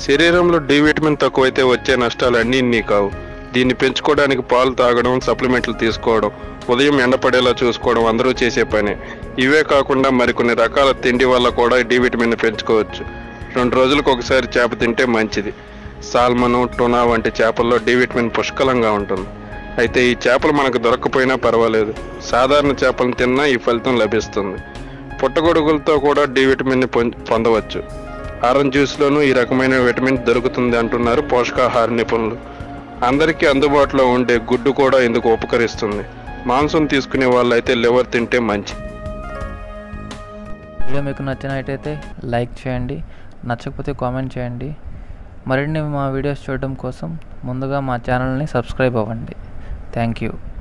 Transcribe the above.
శరీరంలో D vitamin తక్కువైతే వచ్చే నష్టాలు అన్నీ ఇన్ని కావు దీన్ని పెంచుకోవడానికి పాలు తాగడం సప్లిమెంట్లు తీసుకోవడం ఉదయం ఎండపడేలా చూసుకోవడం అందరూ చేసే పనే ఇవే కాకుండా మరికొన్ని రకాల తిండి వల్ల కూడా డి విటమిన్ పెంచుకోవచ్చు రెండు రోజులకు ఒకసారి చేప తింటే మంచిది సాల్మను టొనా వంటి చేపల్లో డి విటమిన్ పుష్కలంగా ఉంటుంది అయితే ఈ చేపలు మనకు దొరకకపోయినా పర్వాలేదు సాధారణ చేపలను తిన్నా ఈ ఫలితం లభిస్తుంది పుట్టగొడుగులతో కూడా డి విటమిన్ పొం- పొందవచ్చు ఆరెంజ్ జ్యూస్లోనూ ఈ రకమైన విటమిన్ దొరుకుతుంది అంటున్నారు పోషకాహార నిపుణులు అందరికీ అందుబాటులో ఉండే గుడ్డు కూడా ఇందుకు ఉపకరిస్తుంది మాంసం తీసుకునే వాళ్ళైతే లివర్ తింటే మంచి వీడియో మీకు నచ్చినట్టయితే లైక్ చేయండి నచ్చకపోతే కామెంట్ చేయండి మరిన్ని మా వీడియోస్ చూడడం కోసం ముందుగా మా ఛానల్ని సబ్స్క్రైబ్ అవ్వండి థ్యాంక్ యూ